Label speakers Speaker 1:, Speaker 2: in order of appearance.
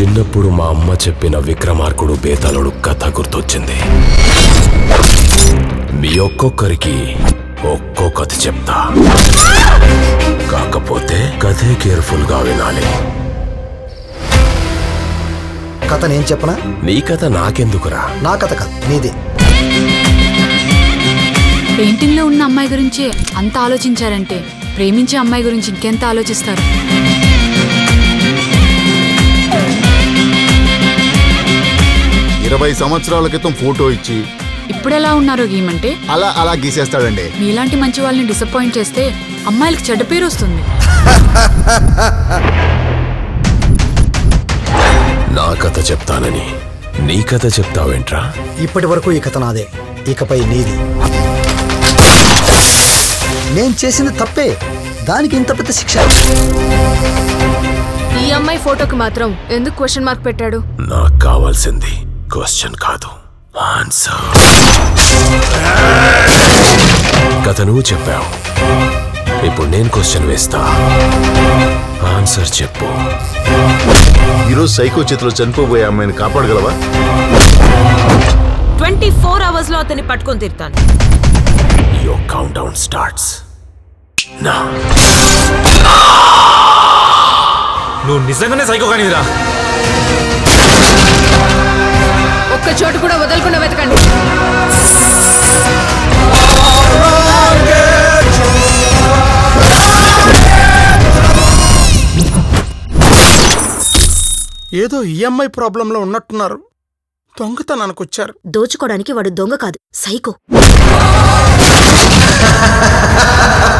Speaker 1: చిన్నప్పుడు మా అమ్మ చెప్పిన విక్రమార్కుడు బేతాళుడు కథ గుర్తొచ్చింది మీ ఒక్కొక్కరికి ఒక్కో కథ చెప్తా కాకపోతే కథే కేర్ఫుల్ గా వినాలి
Speaker 2: కథ నేను చెప్పనా
Speaker 1: నీ కథ నాకెందుకురా
Speaker 2: నా కథ కాదు నీదే
Speaker 3: పెయింటింగ్ లో ఉన్న అమ్మాయి గురించి అంత ఆలోచించారంటే ప్రేమించే అమ్మాయి గురించి ఇంకెంత ఆలోచిస్తారు
Speaker 4: ఇరవై సంవత్సరాల క్రితం ఫోటో ఇచ్చి
Speaker 3: ఇప్పుడెలా ఉన్నారో గీమంటే
Speaker 4: అలా అలా గీసేస్తాడండి
Speaker 3: మీలాంటి మంచి వాళ్ళని డిసప్పాయింట్ చేస్తే అమ్మాయిలకు చెడ్డ పేరు వస్తుంది
Speaker 1: నా కథ చెప్తానని నీ కథ చెప్తావేంట్రా
Speaker 2: ఇప్పటి వరకు ఈ కథ నాదే ఇకపై నీది నేను చేసింది తప్పే దానికి ఇంత పెద్ద శిక్ష
Speaker 5: ఈ అమ్మాయి ఫోటోకి మాత్రం ఎందుకు క్వశ్చన్ మార్క్ పెట్టాడు
Speaker 1: నాకు కావాల్సింది క్వశ్చన్ కాదు ఆన్సర్ కథ నువ్వు చెప్పావు ఇప్పుడు నేను క్వశ్చన్ వేస్తా ఆన్సర్ చెప్పు
Speaker 4: ఈరోజు సైకో చేతిలో చనిపోబోయే అమ్మాయిని కాపాడగలవా
Speaker 6: ట్వంటీ ఫోర్ అవర్స్ లో అతన్ని పట్టుకొని తీరుతాను
Speaker 1: యువర్ కౌంట్ డౌన్ స్టార్ట్స్ నా
Speaker 7: నువ్వు నిజంగానే సైకో కానిదిరా
Speaker 5: ఒక్క చోటు కూడా వదలకుండా వెతకండి
Speaker 8: ఏదో ఈఎంఐ ప్రాబ్లంలో ఉన్నట్టున్నారు దొంగతనానికి వచ్చారు
Speaker 9: దోచుకోవడానికి వాడు దొంగ కాదు సైకో